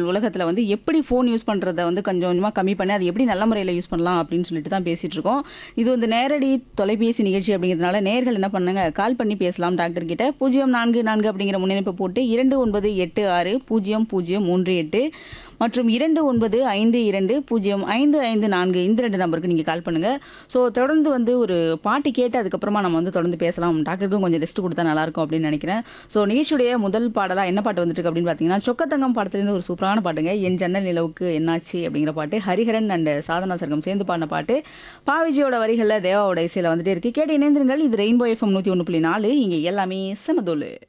உலகத்தில் வந்து எப்படி ஃபோன் யூஸ் பண்ணுறத வந்து கொஞ்சம் கொஞ்சமாக கம்மி பண்ணி அது எப்படி நல்ல முறையில் யூஸ் பண்ணலாம் அப்படின்னு சொல்லிட்டு தான் பேசிகிட்டு இருக்கோம் இது வந்து நேரடி தொலைபேசி நிகழ்ச்சி அப்படிங்கிறதுனால நேர்கள் என்ன பண்ணுங்க கால் பண்ணி பேசலாம் டாக்டர் கிட்ட பூஜ்ஜியம் நான்கு நான்கு அப்படிங்கிற முன்னிணைப்பு போட்டு இரண்டு ஒன்பது எட்டு ஆறு பூஜ்ஜியம் பூஜ்ஜியம் மூன்று எட்டு மற்றும் இரண்டு ஒன்பது ஐந்து இரண்டு பூஜ்ஜியம் ஐந்து ஐந்து நான்கு இந்த ரெண்டு நம்பருக்கு நீங்கள் கால் பண்ணுங்கள் ஸோ தொடர்ந்து வந்து ஒரு பாட்டு கேட்டு அதுக்கப்புறமா நம்ம வந்து தொடர்ந்து பேசலாம் டாக்டருக்கும் கொஞ்சம் ரெஸ்ட் கொடுத்தா நல்லாயிருக்கும் அப்படின்னு நினைக்கிறேன் ஸோ நிகழ்ச்சியுடைய முதல் பாடலாக என்ன பாட்டு வந்துட்டு இருக்கு அப்படின்னு பார்த்தீங்கன்னா சொக்கத்தங்கம் படத்துலேருந்து ஒரு சூப்பரான பாட்டுங்க என் ஜன்னல் நிலவுக்கு என்னாச்சு அப்படிங்கிற பாட்டு ஹரிஹரன் அண்ட் சாதனா சர்க்கம் சேர்ந்து பாடின பாட்டு பாவிஜியோட வரிகளில் தேவாவோட இசையில் வந்துட்டே இருக்கு கேட்டு இணைந்திருங்கள் இது ரெயின்போ எஃப்எம் நூற்றி ஒன்று புள்ளி நாலு இங்கே எல்லாமே செமதோலு